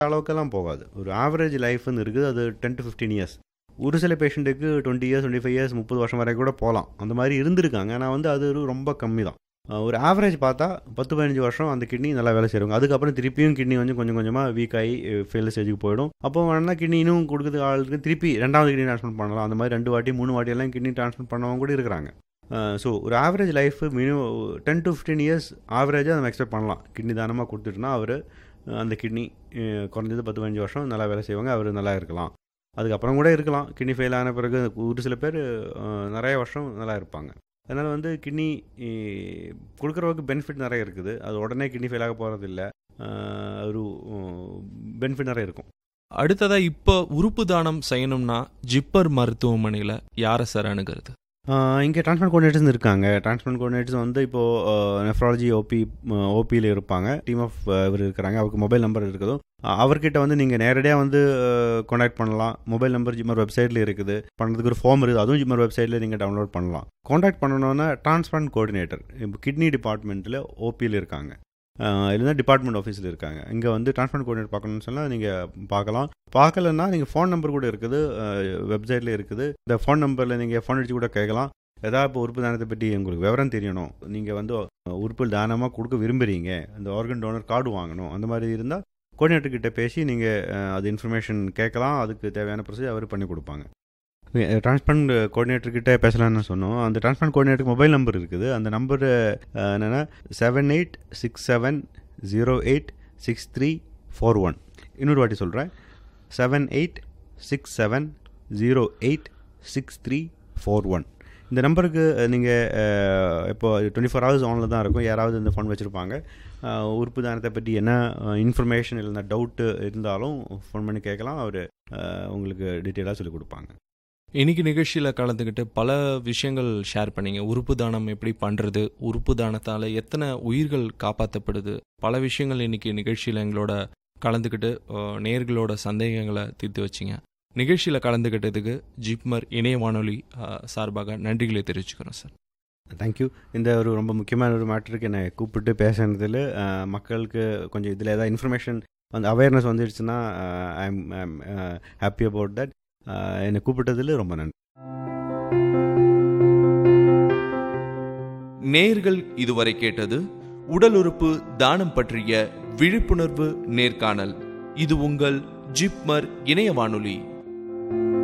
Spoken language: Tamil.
அளவுக்கெல்லாம் போகாது ஒரு ஆவரேஜ் லைஃப்னு இருக்குது அது டென் டு ஃபிஃப்டீன் இயர்ஸ் ஒரு சில பேஷண்ட்டுக்கு twenty years twenty five years முப்பது வருஷம் வரை கூட போகலாம் அந்த மாதிரி இருந்திருக்காங்க ஆனால் வந்து அது ஒரு ரொம்ப கம்மி தான் அஹ் ஒரு ஆவரேஜ் பார்த்தா பத்து பதினஞ்சு வருஷம் அந்த கிட்னி நல்லா வேலை செய்வாங்க அதுக்கப்புறம் திருப்பியும் கிட்னி வந்து கொஞ்சம் கொஞ்சமாக வீக் ஆகி ஃபெயில் ஸ்டேஜுக்கு போயிடும் அப்போ வேணா கிட்னி இன்னும் கொடுக்குறது ஆளுக்கு திருப்பி ரெண்டாவது கிட்னி ட்ரான்ஸ்ஃபர் பண்ணலாம் அந்த மாதிரி ரெண்டு வாட்டி மூணு வாட்டி எல்லாம் கிட்னி ட்ரான்ஸ்ஃபர் பண்ணவங்க கூட இருக்கிறாங்க ஸோ ஒரு average life minimum ten to fifteen years ஆவரேஜாக நம்ம எக்ஸ்பெக்ட் பண்ணலாம் கிட்னி தானமாக கொடுத்துட்டுனா அவர் அந்த கிட்னி குறைஞ்சது பத்து பதினஞ்சு வருஷம் நல்லா வேலை செய்வாங்க அவர் நல்லா இருக்கலாம் அதுக்கப்புறம் கூட இருக்கலாம் கிட்னி ஃபெயில் ஆன பிறகு ஒரு சில பேர் அஹ், நிறைய வருஷம் நல்லா இருப்பாங்க அதனால் வந்து கிட்னி கொடுக்குறவருக்கு பெனிஃபிட் நிறைய இருக்குது அது உடனே கிட்னி ஃபெயில் ஆக போகிறது இல்லை ஒரு பெனிஃபிட் நிறைய இருக்கும் அடுத்ததா இப்போ உறுப்பு தானம் செய்யணும்னா ஜிப்பர் மருத்துவமனையில் யாரை சார் அணுகிறது இங்கே டிரான்ஸ்பிளான்ட் கோஆர்டினேட்டர்ஸ் இருக்காங்க டிரான்ஸ்பிளான்ட் கோஆர்டினேட்டர்ஸ் வந்து இப்போது நெஃப்ராலஜி ஓபி ஓபியில் இருப்பாங்க டீம் ஆஃப் இவர் இருக்கிறாங்க அவருக்கு மொபைல் நம்பர் இருக்குதோ அஹ், அவர்கிட்ட வந்து நீங்கள் நேரடியாக வந்து காண்டாக்ட் பண்ணலாம் மொபைல் நம்பர் ஜிம்மர் வெப்சைட்டில் இருக்குது பண்ணுறதுக்கு ஒரு ஃபார்ம் இருக்குது அதுவும் ஜிம்மர் வெப்சைட்டில் நீங்கள் டவுன்லோட் பண்ணலாம் காண்டாக்ட் பண்ணணுன்னா டிரான்ஸ்பிளான்ட் கோஆர்டினேட்டர் இப்போ கிட்னி டிபார்ட்மெண்ட்டில் ஓபியில் இருக்காங்க அஹ், இல்லைன்னா டிபார்ட்மெண்ட் ஆஃபீஸில் இருக்காங்க இங்கே வந்து டிரான்ஸ்பிளான்ட் கோஆர்டினேட்டர் பார்க்கணும்னு சொன்னால் நீங்கள் பார்க்கலாம் பார்க்கலன்னா நீங்கள் ஃபோன் நம்பர் கூட இருக்குது வெப்சைட்டில் இருக்குது இந்த ஃபோன் நம்பரில் நீங்கள் ஃபோன் அடிச்சு கூட கேட்கலாம் ஏதாவது இப்போ உறுப்பு தானத்தை பற்றி உங்களுக்கு விவரம் தெரியணும் நீங்கள் வந்து அஹ், உறுப்பு தானமாக கொடுக்க விரும்புகிறீங்க அந்த ஆர்கன் டோனர் கார்டு வாங்கணும் அந்த மாதிரி இருந்தால் கோஆர்டினேட்டர் கிட்ட பேசி நீங்கள் அது இன்ஃபர்மேஷன் கேட்கலாம் அதுக்கு தேவையான ப்ரொசீஜர் அவர் பண்ணி கொடுப்பாங்க டிரான்ஸ்பிளான்ட் கோஆர்டினேட்டர் கிட்ட பேசலாம்னு சொன்னோம் அந்த டிரான்ஸ்பிளான்ட் கோஆர்டினேட்டருக்கு மொபைல் நம்பர் இருக்குது அந்த நம்பர் என்னென்னா seven eight six seven zero eight six three four one இன்னொரு வாட்டி சொல்கிறேன் seven eight six seven zero eight six three four one இந்த நம்பருக்கு நீங்கள் இப்போ டுவெண்ட்டி ஃபோர் ஹவர்ஸ் ஆனில் தான் இருக்கும் யாராவது இந்த ஃபோன் வச்சுருப்பாங்க உறுப்பு தானத்தை பற்றி என்ன இன்ஃபர்மேஷன் இல்லைன்னா டவுட்டு இருந்தாலும் ஃபோன் பண்ணி கேட்கலாம் அவர் உங்களுக்கு டீட்டெயிலாக சொல்லிக் கொடுப்பாங்க இன்னைக்கு நிகழ்ச்சியில் கலந்துக்கிட்டு பல விஷயங்கள் ஷேர் பண்ணீங்க உறுப்பு தானம் எப்படி பண்ணுறது உறுப்பு தானத்தால் எத்தனை உயிர்கள் காப்பாற்றப்படுது பல விஷயங்கள் இன்னைக்கு நிகழ்ச்சியில் எங்களோட கலந்துக்கிட்டு அஹ், நேயர்களோட சந்தேகங்களை தீர்த்து வச்சிங்க நிகழ்ச்சியில் கலந்துக்கிட்டதுக்கு ஜிப்மர் இணைய வானொலி அஹ், சார்பாக நன்றிகளை தெரிவிச்சுக்கிறோம் சார் தேங்க்யூ இந்த ஒரு ரொம்ப முக்கியமான ஒரு மேட்டருக்கு என்னை கூப்பிட்டு பேசுனதில் மக்களுக்கு கொஞ்சம் இதில் ஏதாவது இன்ஃபர்மேஷன் வந்து அவேர்னஸ் வந்துடுச்சுன்னா I am happy about that என்னை கூப்பிட்டதில் ரொம்ப நன்றி நேர்கள் இதுவரை கேட்டது உடல் உறுப்பு தானம் பற்றிய விழிப்புணர்வு நேர்காணல் இது உங்கள் ஜிப்மர் இணைய வானொலி